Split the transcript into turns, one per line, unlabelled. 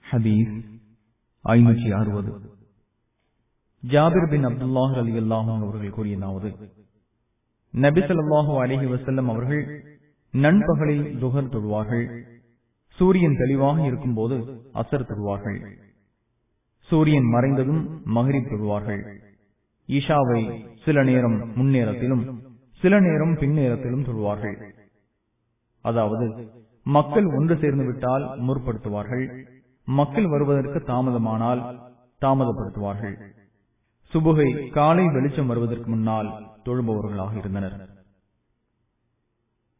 ஹதீஸ் ஐநூற்றி அறுபது ஜாபிர் பின் அப்துல்லாஹ் அலி அல்லாஹும் அவர்கள் கூறியதாவது நபி ஸல்லல்லாஹு அலைஹி வஸல்லம் அவர்கள் நண்பகலில் துகர் தொழுவார்கள் சூரியன் தெளிவாக இருக்கும்போது அசர் தொழுவார்கள் சூரியன் மறைந்ததும் மகரிப் தொழுவார்கள் ஈஷாவை சில நேரம் முன்னேரத்திலும் சில நேரம் பின்னேரத்திலும் தொழுவார்கள் அதாவது மக்கள் ஒன்று சேர்ந்து விட்டால் முற்படுத்துவார்கள் மக்கள் வருவதற்கு தாமதமானால் தாமதப்படுத்துவார்கள் சுபுகை காலை வெளிச்சம் வருவதற்கு முன்னால் தொழுபவர்களாக இருந்தனர்